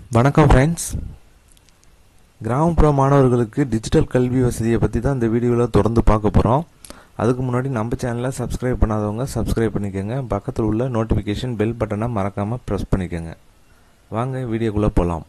வணக்கம் ஃப்ரெண்ட்ஸ் கிராமப்புற மாணவர்களுக்கு டிஜிட்டல் கல்வி வசதியை பற்றி தான் இந்த வீடியோவில் தொடர்ந்து பார்க்க போகிறோம் அதுக்கு முன்னாடி நம்ம சேனலை சப்ஸ்கிரைப் பண்ணாதவங்க சப்ஸ்கிரைப் பண்ணிக்கோங்க பக்கத்தில் உள்ள நோட்டிஃபிகேஷன் பெல் பட்டனை மறக்காமல் ப்ரெஸ் பண்ணிக்கோங்க வாங்க வீடியோக்குள்ளே போகலாம்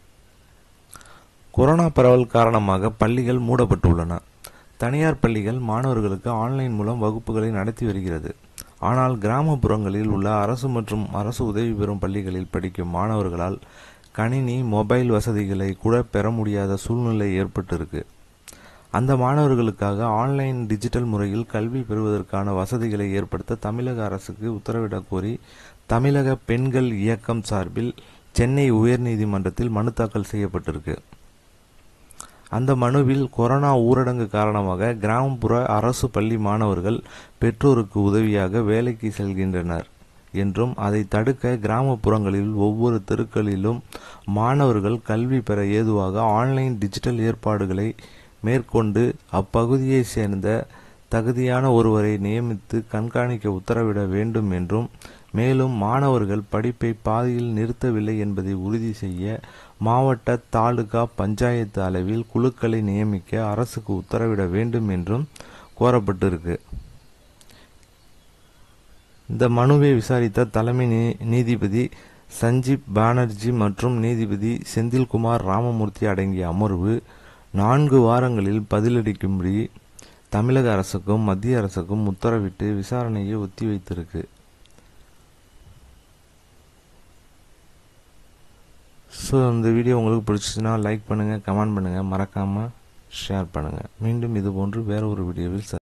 கொரோனா பரவல் காரணமாக பள்ளிகள் மூடப்பட்டுள்ளன தனியார் பள்ளிகள் மாணவர்களுக்கு ஆன்லைன் மூலம் வகுப்புகளை நடத்தி வருகிறது ஆனால் கிராமப்புறங்களில் உள்ள அரசு மற்றும் அரசு உதவி பெறும் பள்ளிகளில் படிக்கும் மாணவர்களால் கணினி மொபைல் வசதிகளை கூட பெற முடியாத சூழ்நிலை ஏற்பட்டிருக்கு அந்த மாணவர்களுக்காக ஆன்லைன் டிஜிட்டல் முறையில் கல்வி பெறுவதற்கான வசதிகளை ஏற்படுத்த தமிழக அரசுக்கு உத்தரவிடக் கோரி தமிழக பெண்கள் இயக்கம் சார்பில் சென்னை உயர்நீதிமன்றத்தில் மனு தாக்கல் செய்யப்பட்டிருக்கு அந்த மனுவில் கொரோனா ஊரடங்கு காரணமாக கிராமப்புற அரசு பள்ளி மாணவர்கள் பெற்றோருக்கு உதவியாக வேலைக்கு செல்கின்றனர் என்றும் அதை தடுக்க கிராமப்புறங்களில் ஒவ்வொரு தெருக்களிலும் மாணவர்கள் கல்வி பெற ஏதுவாக ஆன்லைன் டிஜிட்டல் ஏற்பாடுகளை மேற்கொண்டு அப்பகுதியை சேர்ந்த தகுதியான ஒருவரை நியமித்து கண்காணிக்க உத்தரவிட வேண்டும் என்றும் மேலும் மாணவர்கள் படிப்பை பாதியில் நிறுத்தவில்லை என்பதை உறுதி செய்ய மாவட்ட தாலுகா பஞ்சாயத்து அளவில் குழுக்களை நியமிக்க அரசுக்கு உத்தரவிட வேண்டும் என்றும் கோரப்பட்டிருக்கு இந்த மனுவை விசாரித்த தலைமை நீதிபதி சஞ்சீப் பானர்ஜி மற்றும் நீதிபதி செந்தில்குமார் ராமமூர்த்தி அடங்கிய அமர்வு நான்கு வாரங்களில் பதிலளிக்கும்படி தமிழக அரசுக்கும் மத்திய அரசுக்கும் உத்தரவிட்டு விசாரணையை ஒத்திவைத்திருக்கு ஸோ இந்த வீடியோ உங்களுக்கு பிடிச்சிச்சுன்னா லைக் பண்ணுங்கள் கமெண்ட் பண்ணுங்கள் மறக்காமல் ஷேர் பண்ணுங்கள் மீண்டும் இது போன்று வேற ஒரு வீடியோவில்